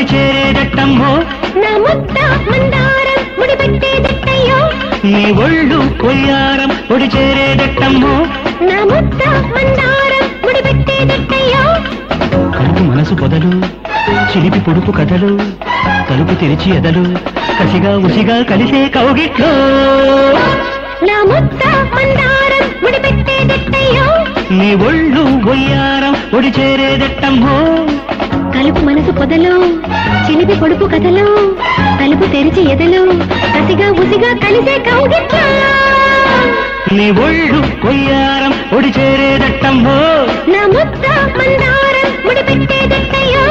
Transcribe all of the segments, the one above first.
ఒడి చేరేదట్టమ్మో నా ముద్ద మందారం ముడిపెట్టేదట్టయ్యో నీ ఒళ్ళు కొయ్యారం ఒడి చేరేదట్టమ్మో నా ముద్ద మందారం ముడిపెట్టేదట్టయ్యో కలుపు మనసు పొదలు చిలిపి పొడుపు కథలు తలుపు తెరిచి ఎదలు కసిగా ఉసిగా కలిసే కౌగిట్లో నా ముద్ద మందారం ముడిపెట్టేదట్టయ్యో నీ ఒళ్ళు ఒయ్యారం ఒడి చేరేదట్టమ్మో కలుపు మనసు పొదలు చిలిపి పొడుపు కథలు తలుపు తెరిచి ఎదలు కసిగా ఉసిగా కలిసే కౌగిట్లో నీ ఒళ్ళు కొయ్యారం ఒడి చేరేదట్టమ్మో నా ముద్ద మందారం ముడిపెట్టేదట్టయ్యో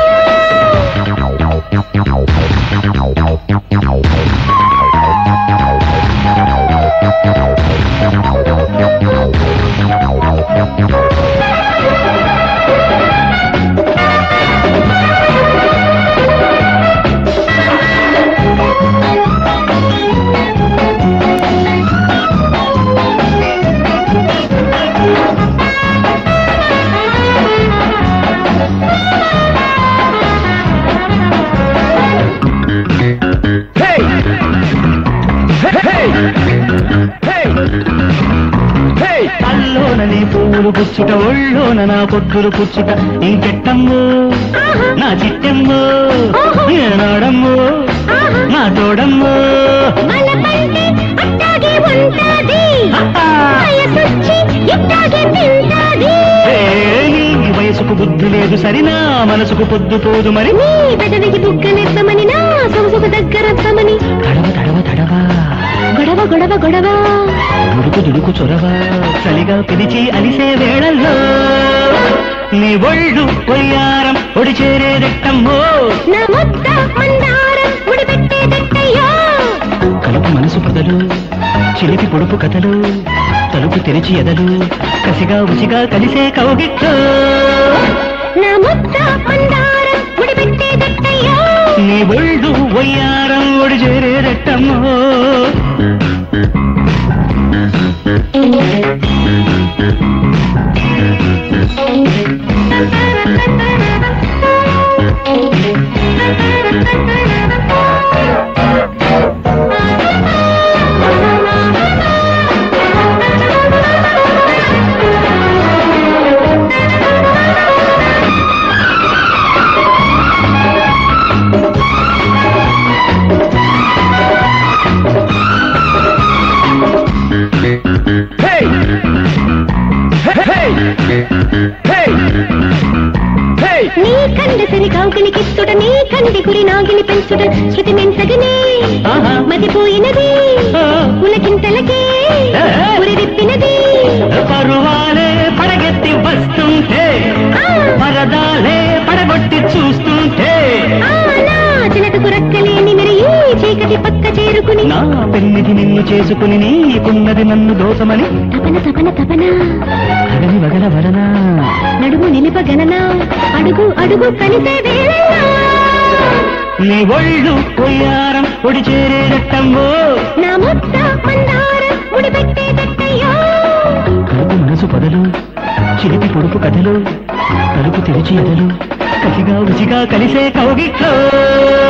అల్లోన నీ పువ్వులు పుచ్చుట ఒళ్ళోన నా పొట్టులు పుచ్చుట ఇంకెట్టమ్మో నా చిట్టమ్మో నాడమ్మో నా తోడమ్మో మనపంటే అట్టాగే ఉంటాది వయసొచ్చి ఇట్టాగే తింటాది ఏ, నీ వయసుకు బుద్ధి లేదు సరినా మనసుకు పొద్దు పోదు మరి నీ పెదవికి బుగ్గనెత్తమని నా సొగసుకు దగ్గరత్తమని తడవ తడవ తడవ గొడవ గొడవ గొడవ దుడుకు దుడుకు చొరవ చలిగా పిలిచి అలిసే వేళల్లో నీ ఒళ్ళు కొయ్యారం ఒడి చేరేదెట్టమ్మో నా ముద్ద మందారం ముడిపెట్టేదట్టయ్యో కలుపు మనసు పొదలు చిలిపి పొడుపు కథలు తలుపు తెరిచి ఎదలు కసిగా ఉసిగా కలిసే కౌగిట్లో నా ముద్ద మందారం ముడిపెట్టేదట్టయ్యో నీ ఒళ్ళు ఒయ్యారం ఒడి చేరేదెట్టమ్మో నీ కండసరి కావుకిని కిచ్చుట నీ కంటి గురి నాగిని పెంచుట శృతి మెంచగనే ఆహా. మతిపోయినది ఆ. ఉలకింతలకే ఏ. ఉరి విప్పినది పరువాలే పడగెత్తి వస్తుంటే ఆ, పరదాలే పడగొట్టి చూస్తుంటే ఆ, నా చిలకకు రక్కలేని మరి ఈ చీకటి పక్క చేరుకుని నా పెన్నిది నిన్ను చేసుకుని నీకున్నది నన్ను దోసమని తపన తపన తపన అగని వగల వలన నడుము నిలిప గణన అడుగు అడుగు కలిసే వేళ నీ ఒళ్ళు కొయ్యారం ఒడి చేరేదట్టమ్మో నా ముద్ద మందారం ముడిపెట్టేదట్టయ్యో కలుపు మనసు పొదలు చిలిపి పొడుపు కథలు తలుపు తెరిచి ఎదలు కసిగా ఉసిగా కలిసే కౌగిట్లో